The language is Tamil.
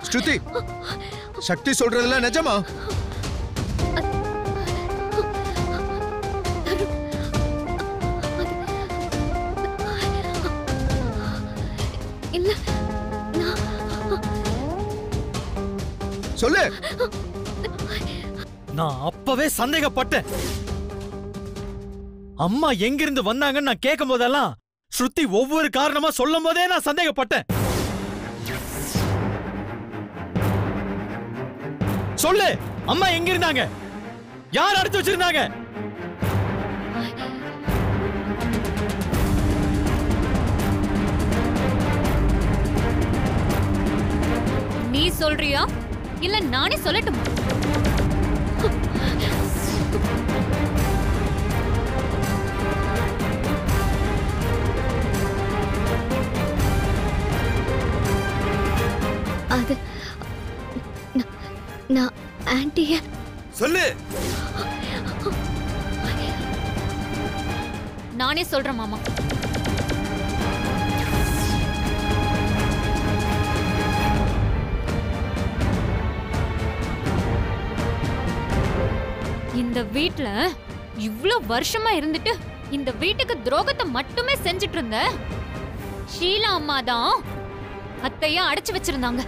ஸ்ருதி சக்தி சொல்றதெல்லாம் நிஜமா இல்ல சொல்லு நான் அப்பவே சந்தேகப்பட்டேன் அம்மா எங்கிருந்து வந்தாங்கன்னு நான் கேட்கும் போதெல்லாம் ஸ்ருதி ஒவ்வொரு காரணமா சொல்லும் போதே நான் சந்தேகப்பட்டேன் சொல்லு அம்மா எங்க இருந்தாங்க யார் அடைச்சு வச்சிருந்தாங்க நீ சொல்றியா இல்ல நானே சொல்லட்டுமா அது நான்- நான் ஆன்ட்டிய சொல்லு நானே சொல்றேன் மாமா இந்த வீட்ல இவ்ளோ வருஷமா இருந்துட்டு இந்த வீட்டுக்கு துரோகத்தை மட்டுமே செஞ்சுட்டு இருந்த ஷீலா அம்மா தான் அத்தைய அடைச்சு வச்சிருந்தாங்க